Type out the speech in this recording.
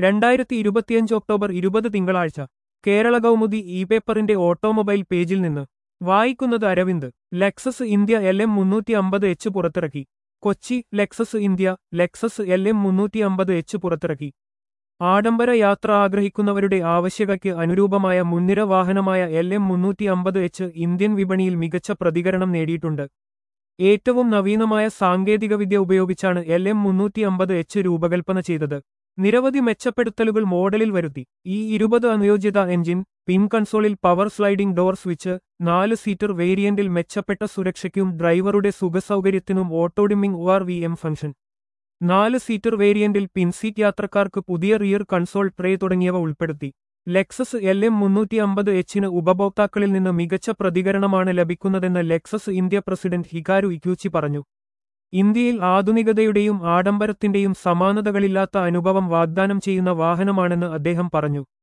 രണ്ടായിരത്തി ഇരുപത്തിയഞ്ച് ഒക്ടോബർ ഇരുപത് തിങ്കളാഴ്ച കേരള കൗമുദി ഇ പേപ്പറിന്റെ ഓട്ടോമൊബൈൽ പേജിൽ നിന്ന് വായിക്കുന്നത് Aravind Lexus India L M മുന്നൂറ്റി അമ്പത് എച്ച് പുറത്തിറക്കി Kochi Lexus India Lexus L M മുന്നൂറ്റി അമ്പത് എച്ച് പുറത്തിറക്കി ആഡംബര യാത്ര ആഗ്രഹിക്കുന്നവരുടെ ആവശ്യകതയ്ക്ക് അനുരൂപമായ മുൻനിര വാഹനമായ എൽ എം മുന്നൂറ്റി അമ്പത് എച്ച് ഇന്ത്യൻ വിപണിയിൽ മികച്ച പ്രതികരണം നേടിയിട്ടുണ്ട് ഏറ്റവും നവീനമായ സാങ്കേതികവിദ്യ ഉപയോഗിച്ചാണ് എൽ എം മുന്നൂറ്റി അമ്പത് എച്ച് രൂപകൽപ്പന ചെയ്തത് നിരവധി മെച്ചപ്പെടുത്തലുകൾ മോഡലിൽ വരുത്തി ഈ ഇരുപത് അനുയോജ്യത എഞ്ചിൻ പിൻ കൺസോളിൽ പവർ സ്ലൈഡിംഗ് ഡോർ സ്വിച്ച് നാല് സീറ്റർ വേരിയന്റിൽ മെച്ചപ്പെട്ട സുരക്ഷയ്ക്കും ഡ്രൈവറുടെ സുഖസൗകര്യത്തിനും auto dimming O R V M function നാല് സീറ്റർ വേരിയന്റിൽ പിൻസീറ്റ് യാത്രക്കാർക്ക് പുതിയ റിയർ കൺസോൾ ട്രേ തുടങ്ങിയവ ഉൾപ്പെടുത്തി ലെക്സസ് എൽ എം മുന്നൂറ്റി അമ്പത് എച്ചിന് ഉപഭോക്താക്കളിൽ നിന്ന് മികച്ച പ്രതികരണമാണ് ലഭിക്കുന്നതെന്ന് Lexus India president Hikaru Ikeuchi പറഞ്ഞു ഇന്ത്യയിൽ ആധുനികതയുടെയും ആഡംബരത്തിന്റെയും സമാനതകളില്ലാത്ത അനുഭവം വാഗ്ദാനം ചെയ്യുന്ന വാഹനമാണെന്ന് അദ്ദേഹം പറഞ്ഞു